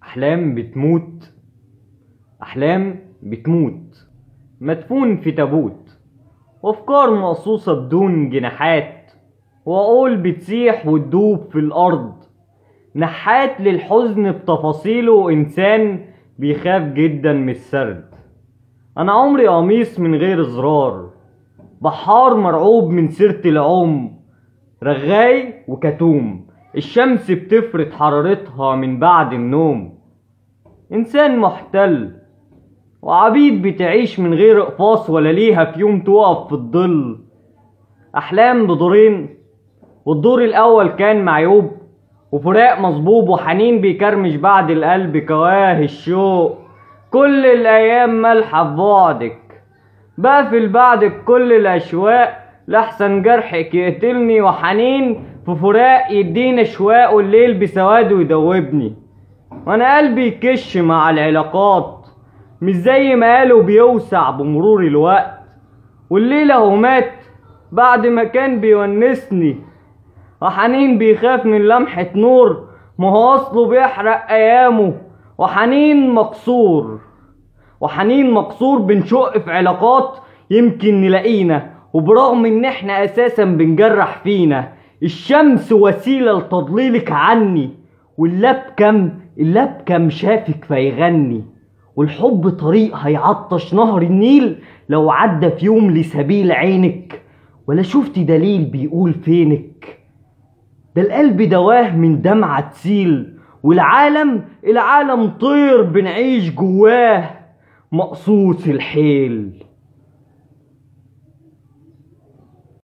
أحلام بتموت أحلام بتموت مدفون في تابوت وأفكار مقصوصة بدون جناحات وعقول بتسيح وتدوب في الأرض نحات للحزن بتفاصيله إنسان بيخاف جدا من السرد أنا عمري قميص من غير زرار بحار مرعوب من سيرة العم رغاي وكتوم الشمس بتفرط حرارتها من بعد النوم إنسان محتل وعبيد بتعيش من غير إقفاص ولا ليها في يوم تقف في الظل أحلام بدورين والدور الأول كان معيوب وفراق مصبوب وحنين بيكرمش بعد القلب كواه الشوق كل الأيام مالحة في بعدك بقفل بعدك كل الأشواق لحسن جرحك يقتلني وحنين في فراق يدينا شواق والليل بسواده يدوبني وانا قلبي يكش مع العلاقات مش زي ما قالوا بيوسع بمرور الوقت والليلة هو مات بعد ما كان بيونسني وحنين بيخاف من لمحة نور ما هو أصله بيحرق أيامه وحنين مكسور وحنين مكسور بنشق في علاقات يمكن نلاقينا وبرغم ان احنا اساسا بنجرح فينا الشمس وسيلة لتضليلك عني واللبكم اللبكم شافك فيغني والحب طريق هيعطش نهر النيل لو عدى في يوم لسبيل عينك ولا شفت دليل بيقول فينك ده القلب دواه من دمعة تسيل والعالم العالم طير بنعيش جواه مقصوص الحيل